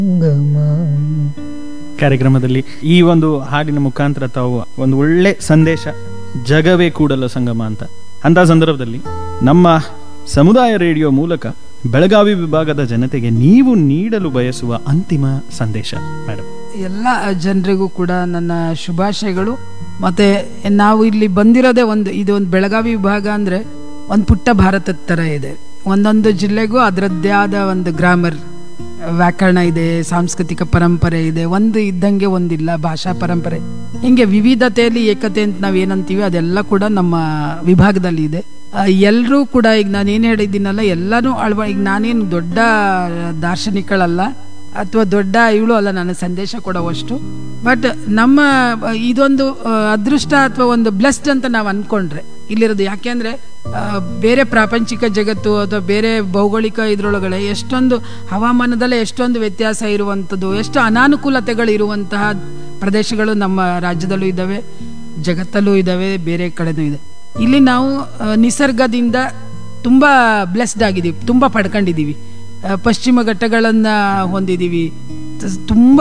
ಕಾರ್ಯಕ್ರಮದಲ್ಲಿ ಈ ಒಂದು ಹಾಡಿನ ಮುಖಾಂತರ ತಾವು ಒಂದು ಒಳ್ಳೆ ಸಂದೇಶ ಜಗವೇ ಕೂಡಲ ಸಂಗಮ ಅಂತ ಅಂತ ಸಂದರ್ಭದಲ್ಲಿ ನಮ್ಮ ಸಮುದಾಯ ರೇಡಿಯೋ ಮೂಲಕ ಬೆಳಗಾವಿ ವಿಭಾಗದ ಜನತೆಗೆ ನೀವು ನೀಡಲು ಬಯಸುವ ಅಂತಿಮ ಸಂದೇಶ ಮೇಡಮ್ ಎಲ್ಲ ಜನರಿಗೂ ಕೂಡ ನನ್ನ ಶುಭಾಶಯಗಳು ಮತ್ತೆ ನಾವು ಇಲ್ಲಿ ಬಂದಿರೋದೇ ಒಂದು ಇದು ಒಂದು ಬೆಳಗಾವಿ ವಿಭಾಗ ಅಂದ್ರೆ ಒಂದು ಪುಟ್ಟ ಭಾರತದ ಥರ ಇದೆ ಒಂದೊಂದು ಜಿಲ್ಲೆಗೂ ಅದರದ್ದೇ ಆದ ಒಂದು ಗ್ರಾಮರ್ ವ್ಯಾಕರಣ ಇದೆ ಸಾಂಸ್ಕೃತಿಕ ಪರಂಪರೆ ಇದೆ ಒಂದು ಇದ್ದಂಗೆ ಒಂದಿಲ್ಲ ಭಾಷಾ ಪರಂಪರೆ ಹಿಂಗೆ ವಿವಿಧತೆಯಲ್ಲಿ ಏಕತೆ ಅಂತ ನಾವು ಏನಂತೀವಿ ಅದೆಲ್ಲ ಕೂಡ ನಮ್ಮ ವಿಭಾಗದಲ್ಲಿ ಇದೆ ಎಲ್ಲರೂ ಕೂಡ ಈಗ ನಾನು ಏನು ಹೇಳಿದ್ದೀನಲ್ಲ ಎಲ್ಲನೂ ಅಳವ ಈಗ ನಾನೇನು ದೊಡ್ಡ ದಾರ್ಶನಿಕಳಲ್ಲ ಅಥವಾ ದೊಡ್ಡ ಇವಳು ಅಲ್ಲ ನನ್ನ ಸಂದೇಶ ಕೊಡುವಷ್ಟು ಬಟ್ ನಮ್ಮ ಆ, ಇದೊಂದು ಆ, ಅದೃಷ್ಟ ಅಥವಾ ಒಂದು ಬ್ಲೆಸ್ಡ್ ಅಂತ ನಾವು ಅನ್ಕೊಂಡ್ರೆ ಇಲ್ಲಿರೋದು ಯಾಕೆಂದ್ರೆ ಆ, ಬೇರೆ ಪ್ರಾಪಂಚಿಕ ಜಗತ್ತು ಅಥವಾ ಬೇರೆ ಭೌಗೋಳಿಕ ಇದ್ರೊಳಗಡೆ ಎಷ್ಟೊಂದು ಹವಾಮಾನದಲ್ಲೇ ಎಷ್ಟೊಂದು ವ್ಯತ್ಯಾಸ ಇರುವಂಥದ್ದು ಎಷ್ಟು ಅನಾನುಕೂಲತೆಗಳು ಇರುವಂತಹ ಪ್ರದೇಶಗಳು ನಮ್ಮ ರಾಜ್ಯದಲ್ಲೂ ಇದ್ದಾವೆ ಜಗತ್ತಲ್ಲೂ ಇದ್ದಾವೆ ಬೇರೆ ಕಡೆನೂ ಇದೆ ಇಲ್ಲಿ ನಾವು ಆ, ನಿಸರ್ಗದಿಂದ ತುಂಬ ಬ್ಲೆಸ್ಡ್ ಆಗಿದ್ದೀವಿ ತುಂಬ ಪಡ್ಕೊಂಡಿದ್ದೀವಿ ಆ, ಪಶ್ಚಿಮ ಘಟ್ಟಗಳನ್ನು ಹೊಂದಿದ್ದೀವಿ ತ- ತುಂಬ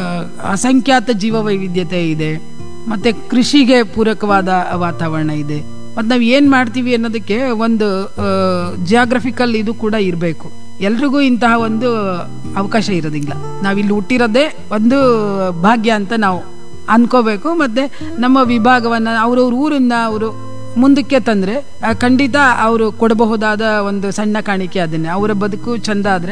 ಅಸಂಖ್ಯಾತ ಜೀವ ವೈವಿಧ್ಯತೆ ಇದೆ ಮತ್ತು ಕೃಷಿಗೆ ಪೂರಕವಾದ ವಾತಾವರಣ ಇದೆ ಮತ್ತು ನಾವು ಏನು ಮಾಡ್ತೀವಿ ಅನ್ನೋದಕ್ಕೆ ಒಂದು ಜಿಯಾಗ್ರಫಿಕಲ್ ಇದು ಕೂಡ ಇರಬೇಕು ಎಲ್ರಿಗೂ ಇಂತಹ ಒಂದು ಅವಕಾಶ ಇರೋದಿಲ್ಲ ನಾವಿಲ್ಲಿ ಹುಟ್ಟಿರೋದೇ ಒಂದು ಭಾಗ್ಯ ಅಂತ ನಾವು ಅನ್ಕೋಬೇಕು ಮತ್ತು ನಮ್ಮ ವಿಭಾಗವನ್ನು ಅವ್ರವ್ರ ಊರನ್ನ ಅವರು ಮುಂದಕ್ಕೆ ತಂದರೆ ಖಂಡಿತ ಅವರು ಕೊಡಬಹುದಾದ ಒಂದು ಸಣ್ಣ ಕಾಣಿಕೆ ಅದನ್ನೇ ಅವರ ಬದುಕು ಚಂದ ಆದರೆ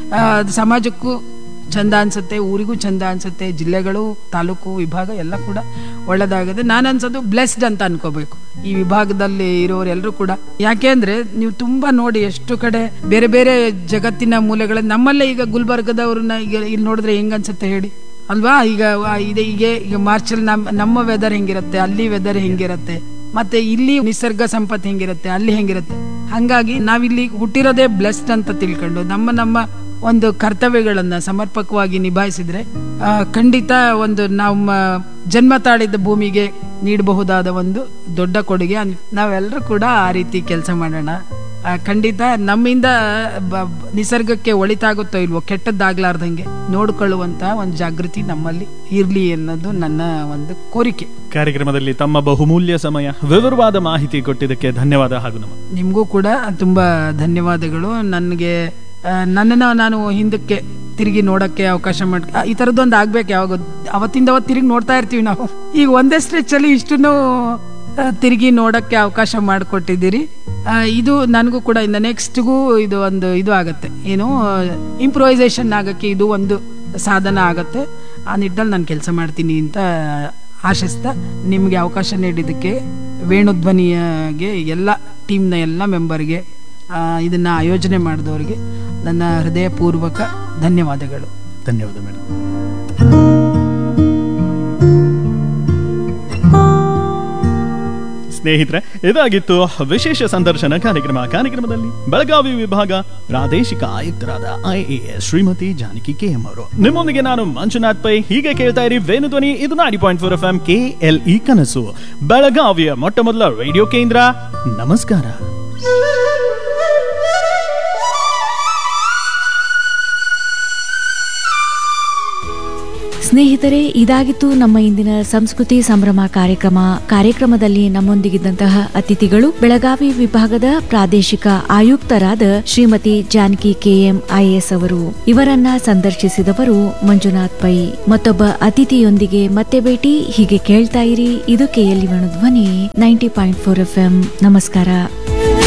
ಸಮಾಜಕ್ಕೂ ಚಂದ ಅನ್ಸುತ್ತೆ ಊರಿಗೂ ಚಂದ ಅನ್ಸುತ್ತೆ ಜಿಲ್ಲೆಗಳು ತಾಲೂಕು ವಿಭಾಗ ಎಲ್ಲ ಕೂಡ ಒಳ್ಳೆದಾಗುತ್ತೆ ನಾನು ಅನ್ಸೋದು ಬ್ಲೆಸ್ಡ್ ಅಂತ ಅನ್ಕೋಬೇಕು ಈ ವಿಭಾಗದಲ್ಲಿ ಇರೋರೆಲ್ಲರೂ ಕೂಡ ಯಾಕೆ ಅಂದ್ರೆ ನೀವು ತುಂಬಾ ನೋಡಿ ಎಷ್ಟು ಕಡೆ ಬೇರೆ ಬೇರೆ ಜಗತ್ತಿನ ಮೂಲೆಗಳಲ್ಲಿ ನಮ್ಮಲ್ಲೇ ಈಗ ಗುಲ್ಬರ್ಗದವ್ರನ್ನ ಈಗ ಇಲ್ಲಿ ನೋಡಿದ್ರೆ ಹೆಂಗ್ ಅನ್ಸುತ್ತೆ ಹೇಳಿ ಅಲ್ವಾ ಈಗ ಆ ಇದೆ ಈಗ ಈಗ ಮಾರ್ಚಲ್ಲಿ ನಮ್ಮ ನಮ್ಮ ವೆದರ್ ಹೆಂಗಿರುತ್ತೆ ಅಲ್ಲಿ ವೆದರ್ ಹೆಂಗಿರುತ್ತೆ ಮತ್ತೆ ಇಲ್ಲಿ ನಿಸರ್ಗ ಸಂಪತ್ತು ಹೆಂಗಿರುತ್ತೆ ಅಲ್ಲಿ ಹೆಂಗಿರುತ್ತೆ ಹಂಗಾಗಿ ನಾವಿಲ್ಲಿ ಹುಟ್ಟಿರೋದೇ ಬ್ಲೆಸ್ಡ್ ಅಂತ ತಿಳ್ಕೊಂಡು ನಮ್ಮ ನಮ್ಮ ಒಂದು ಕರ್ತವ್ಯಗಳನ್ನ ಸಮರ್ಪಕವಾಗಿ ನಿಭಾಯಿಸಿದ್ರೆ ಆ, ಖಂಡಿತ ಒಂದು ನಮ್ಮ ಜನ್ಮ ತಾಳಿದ ಭೂಮಿಗೆ ನೀಡಬಹುದಾದ ಒಂದು ದೊಡ್ಡ ಕೊಡುಗೆ ಅನ್- ನಾವೆಲ್ಲರೂ ಕೂಡ ಆ ರೀತಿ ಕೆಲಸ ಮಾಡೋಣ ಆ, ಖಂಡಿತ ನಮ್ಮಿಂದ ಬ- ಬ- ನಿಸರ್ಗಕ್ಕೆ ಒಳಿತಾಗುತ್ತೋ ಇಲ್ವೋ ಕೆಟ್ಟದ್ದಾಗ್ಲಾರ್ದಂಗೆ ನೋಡ್ಕೊಳ್ಳುವಂತ ಒಂದು ಜಾಗೃತಿ ನಮ್ಮಲ್ಲಿ ಇರ್ಲಿ ಅನ್ನೋದು ನನ್ನ ಒಂದು ಕೋರಿಕೆ ಕಾರ್ಯಕ್ರಮದಲ್ಲಿ ತಮ್ಮ ಬಹುಮೂಲ್ಯ ಸಮಯ ವಿವರವಾದ ಮಾಹಿತಿ ಕೊಟ್ಟಿದ್ದಕ್ಕೆ ಧನ್ಯವಾದ ಹಾಗೂ ನಮ ನಿಮಗೂ ಕೂಡ ತುಂಬಾ ಧನ್ಯವಾದಗಳು ನನಗೆ ನನ್ನನ್ನು ನಾನು ಹಿಂದಕ್ಕೆ ತಿರುಗಿ ನೋಡಕ್ಕೆ ಅವಕಾಶ ಮಾಡಿ ಆ, ಈ ಥರದ್ದೊಂದು ಆಗ್ಬೇಕು ಯಾವಾಗ ಅವತ್ತಿಂದ ಅವತ್ತು ತಿರುಗಿ ನೋಡ್ತಾ ಇರ್ತೀವಿ ನಾವು ಈಗ ಒಂದೇ ಸ್ಟ್ರೆಚ್ಚಲ್ಲಿ ಇಷ್ಟನ್ನು ತಿರುಗಿ ನೋಡಕ್ಕೆ ಅವಕಾಶ ಮಾಡಿಕೊಟ್ಟಿದ್ದೀರಿ ಇದು ನನಗೂ ಕೂಡ ಇನ್ನು ನೆಕ್ಸ್ಟ್ಗೂ ಇದು ಒಂದು ಇದು ಆಗತ್ತೆ ಏನು ಇಂಪ್ರೂವೈಸೇಷನ್ ಆಗಕ್ಕೆ ಇದು ಒಂದು ಸಾಧನ ಆಗತ್ತೆ ಆ ನಿಟ್ಟಲ್ಲಿ ನಾನು ಕೆಲಸ ಮಾಡ್ತೀನಿ ಅಂತ ಆಶಿಸ್ತಾ ನಿಮಗೆ ಅವಕಾಶ ನೀಡಿದ್ದಕ್ಕೆ ವೇಣುಧ್ವನಿಯಗೆ ಎಲ್ಲ ಟೀಮ್ನ ಎಲ್ಲ ಮೆಂಬರ್ಗೆ ಆ, ಇದನ್ನ ಆಯೋಜನೆ ಮಾಡಿದವರಿಗೆ ನನ್ನ ಹೃದಯಪೂರ್ವಕ ಧನ್ಯವಾದಗಳು ಧನ್ಯವಾದ ಮೇಡಮ್ ಸ್ನೇಹಿತರೆ ಇದಾಗಿತ್ತು ವಿಶೇಷ ಸಂದರ್ಶನ ಕಾರ್ಯಕ್ರಮ ಕಾರ್ಯಕ್ರಮದಲ್ಲಿ ಬೆಳಗಾವಿ ವಿಭಾಗ ಪ್ರಾದೇಶಿಕ ಆಯುಕ್ತರಾದ IAS Shrimati Janaki K M ಅವರು ನಿಮ್ಮೊಂದಿಗೆ ನಾನು ಮಂಜುನಾಥ್ ಪೈ ಹೀಗೆ ಕೇಳ್ತಾ ಇರಿ ವೇಣುಧ್ವನಿ ಇದು ninety point four FM K L E ಇ ಕನಸು ಬೆಳಗಾವಿಯ ಮೊಟ್ಟ ಮೊದಲ ರೇಡಿಯೋ ಕೇಂದ್ರ ನಮಸ್ಕಾರ ಸ್ನೇಹಿತರೆ ಇದಾಗಿತ್ತು ನಮ್ಮ ಇಂದಿನ ಸಂಸ್ಕೃತಿ ಸಂಭ್ರಮ ಕಾರ್ಯಕ್ರಮ ಕಾರ್ಯಕ್ರಮದಲ್ಲಿ ನಮ್ಮೊಂದಿಗಿದ್ದಂತಹ ಅತಿಥಿಗಳು ಬೆಳಗಾವಿ ವಿಭಾಗದ ಪ್ರಾದೇಶಿಕ ಆಯುಕ್ತರಾದ ಶ್ರೀಮತಿ ಜಾನಕಿ ಕೆಎಂ ಐಎಸ್ ಅವರು ಇವರನ್ನ ಸಂದರ್ಶಿಸಿದವರು ಮಂಜುನಾಥ್ ಪೈ ಮತ್ತೊಬ್ಬ ಅತಿಥಿಯೊಂದಿಗೆ ಮತ್ತೆ ಭೇಟಿ ಹೀಗೆ ಕೇಳ್ತಾ ಇರಿ ಇದು ಕೆಎಲ್ ಧ್ವನಿ ನೈಂಟಿ ಪಾಯಿಂಟ್ ಫೋರ್ ಎಫ್ ನಮಸ್ಕಾರ